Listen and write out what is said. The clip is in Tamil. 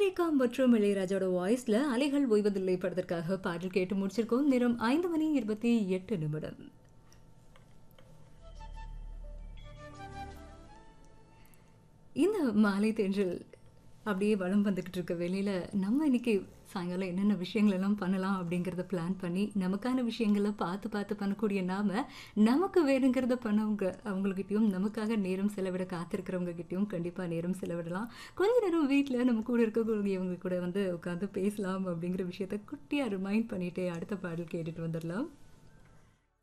சாகரிகா மற்றும் இளையராஜோட வாய்ஸ்ல அலைகள் ஓய்வதில்லை படத்திற்காக பாடல் கேட்டு முடிச்சிருக்கோம் நேரம் ஐந்து மணி இருபத்தி எட்டு நிமிடம் இந்த மாலை தென்றல் அப்படியே வளம் வந்துக்கிட்டு இருக்க வெளியில் நம்ம இன்னைக்கு சாயங்காலம் என்னென்ன விஷயங்கள் எல்லாம் பண்ணலாம் அப்படிங்கிறத பிளான் பண்ணி நமக்கான விஷயங்களை பார்த்து பார்த்து பண்ணக்கூடிய நாம நமக்கு வேணுங்கிறத பண்ணவங்க அவங்கக்கிட்டையும் நமக்காக நேரம் செலவிட காத்திருக்கிறவங்க கிட்டயும் கண்டிப்பாக நேரம் செலவிடலாம் கொஞ்ச நேரம் வீட்டில் நம்ம கூட இருக்கக்கூடியவங்க கூட வந்து உட்காந்து பேசலாம் அப்படிங்கிற விஷயத்த குட்டியாக ரிமைண்ட் பண்ணிட்டு அடுத்த பாடல் கேட்டுட்டு வந்துடலாம்